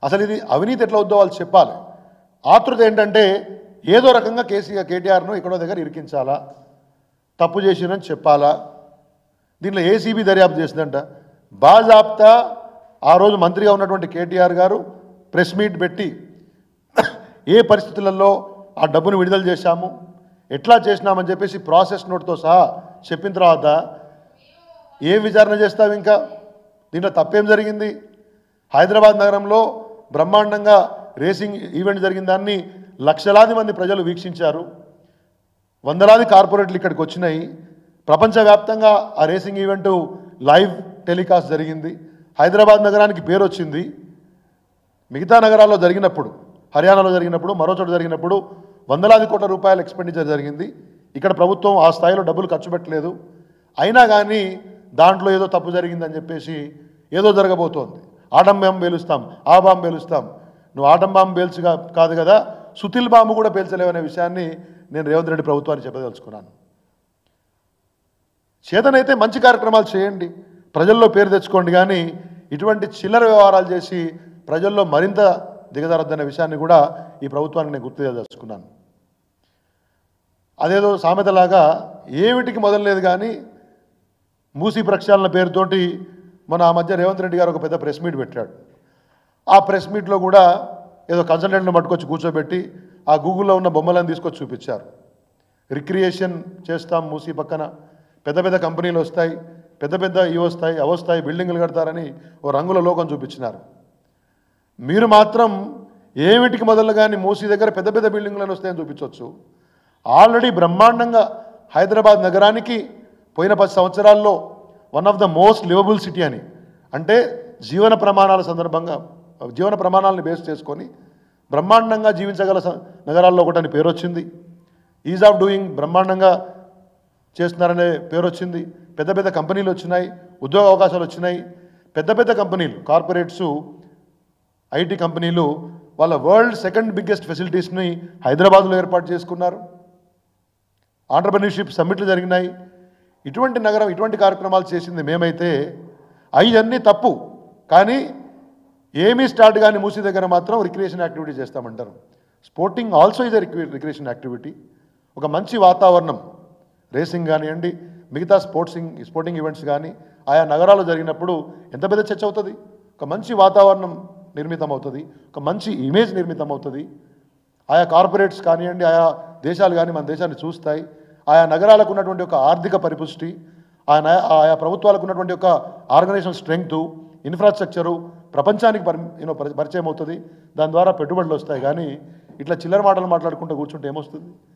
అసలు ఇది అవినీతి ఎట్లా వద్దో వాళ్ళు చెప్పాలి ఆతృత ఏంటంటే ఏదో రకంగా కేసీఆర్ కేటీఆర్ను ఎక్కడో దగ్గర ఇరికించాలా తప్పు చేసిరని చెప్పాలా దీంట్లో ఏసీబీ దర్యాప్తు చేసిందంట బాజాప్తా ఆ రోజు మంత్రిగా ఉన్నటువంటి కేటీఆర్ గారు ప్రెస్ మీట్ పెట్టి ఏ పరిస్థితులలో ఆ డబ్బును విడుదల చేశాము ఎట్లా చేసినామని చెప్పేసి ప్రాసెస్ నోట్తో సహా చెప్పిన తర్వాత ఏం విచారణ చేస్తావు ఇంకా దీంట్లో తప్పేం జరిగింది హైదరాబాద్ నగరంలో బ్రహ్మాండంగా రేసింగ్ ఈవెంట్ జరిగిన దాన్ని లక్షలాది మంది ప్రజలు వీక్షించారు వందలాది కార్పొరేట్లు ఇక్కడికి వచ్చినాయి ప్రపంచవ్యాప్తంగా ఆ రేసింగ్ ఈవెంట్ లైవ్ టెలికాస్ట్ జరిగింది హైదరాబాద్ నగరానికి పేరు వచ్చింది మిగతా నగరాల్లో జరిగినప్పుడు హర్యానాలో జరిగినప్పుడు మరో చోట జరిగినప్పుడు వందలాది కోట్ల రూపాయల ఎక్స్పెండిచర్ జరిగింది ఇక్కడ ప్రభుత్వం ఆ స్థాయిలో డబ్బులు ఖర్చు పెట్టలేదు అయినా కానీ దాంట్లో ఏదో తప్పు జరిగిందని చెప్పేసి ఏదో జరగబోతోంది ఆటం బాంబు పేలుస్తాం ఆ బాంబు పేలుస్తాం నువ్వు ఆటం బాంబు పేల్చుగా కాదు కదా సుతిల్ బాంబు కూడా పేల్చలేవనే విషయాన్ని నేను రేవంత్ రెడ్డి ప్రభుత్వాన్ని చెప్పదలుచుకున్నాను చేతనైతే మంచి కార్యక్రమాలు చేయండి ప్రజల్లో పేరు తెచ్చుకోండి కానీ ఇటువంటి చిల్లర వ్యవహారాలు చేసి ప్రజల్లో మరింత దిగజారద్దనే విషయాన్ని కూడా ఈ ప్రభుత్వాన్ని నేను గుర్తు చేయదలుచుకున్నాను అదేదో సామెతలాగా ఏమిటికి మొదలలేదు కానీ మూసి ప్రక్షాళన పేరుతోటి మన ఆ మధ్య రేవంత్ రెడ్డి గారు ఒక పెద్ద ప్రెస్ మీట్ పెట్టాడు ఆ ప్రెస్ మీట్లో కూడా ఏదో కన్సల్టెంట్ని పట్టుకొచ్చి కూర్చోబెట్టి ఆ గూగుల్లో ఉన్న బొమ్మలను తీసుకొచ్చి చూపించారు రిక్రియేషన్ చేస్తాం మూసి పక్కన పెద్ద పెద్ద కంపెనీలు వస్తాయి పెద్ద పెద్ద ఇవి వస్తాయి అవి వస్తాయి బిల్డింగులు కడతారని ఓ రంగుల లోకం చూపించినారు మీరు మాత్రం ఏమిటికి మొదలు కానీ మూసి దగ్గర పెద్ద పెద్ద బిల్డింగులను వస్తాయని చూపించవచ్చు ఆల్రెడీ బ్రహ్మాండంగా హైదరాబాద్ నగరానికి పోయిన పది సంవత్సరాల్లో one of the most liveable city అని అంటే జీవన ప్రమాణాల సందర్భంగా జీవన ప్రమాణాలను బేస్ చేసుకొని బ్రహ్మాండంగా జీవించగల స- నగరాల్లో ఒకటని పేరు వచ్చింది ఈజ్ ఆఫ్ డూయింగ్ బ్రహ్మాండంగా చేస్తున్నారనే పేరు వచ్చింది పెద్ద పెద్ద కంపెనీలు వచ్చినాయి ఉద్యోగ అవకాశాలు వచ్చినాయి పెద్ద పెద్ద కంపెనీలు కార్పొరేట్సు ఐటీ కంపెనీలు వాళ్ళ వరల్డ్ సెకండ్ బిగ్గెస్ట్ ఫెసిలిటీస్ని హైదరాబాద్లో ఏర్పాటు చేసుకున్నారు ఆంటర్ప్రినర్షిప్ సమ్మిట్లు జరిగినాయి ఇటువంటి నగరం ఇటువంటి కార్యక్రమాలు చేసింది మేమైతే అవన్నీ తప్పు కానీ ఏమీ స్టార్ట్ కానీ మూసి దగ్గర మాత్రం రిక్రియేషన్ యాక్టివిటీ చేస్తామంటారు sporting also is recreation activity ఒక మంచి వాతావరణం రేసింగ్ కానివ్వండి మిగతా స్పోర్ట్సింగ్ స్పోర్టింగ్ ఈవెంట్స్ కానీ ఆయా నగరాల్లో జరిగినప్పుడు ఎంత పెద్ద చర్చ అవుతుంది ఒక మంచి వాతావరణం నిర్మితం అవుతుంది ఒక మంచి ఇమేజ్ నిర్మితం అవుతుంది ఆయా కార్పొరేట్స్ కానివ్వండి ఆయా దేశాలు కానీ మన దేశాన్ని చూస్తాయి ఆయా నగరాలకు ఉన్నటువంటి ఒక ఆర్థిక పరిపుష్టి ఆయన ఆయా ప్రభుత్వాలకు ఉన్నటువంటి ఒక ఆర్గనైజేషన్ స్ట్రెంగ్త్ ఇన్ఫ్రాస్ట్రక్చరు ప్రపంచానికి పరి యూనో పరిచయం అవుతుంది దాని ద్వారా పెట్టుబడులు వస్తాయి కానీ ఇట్లా చిల్లర మాటలు మాట్లాడుకుంటూ కూర్చుంటే ఏమొస్తుంది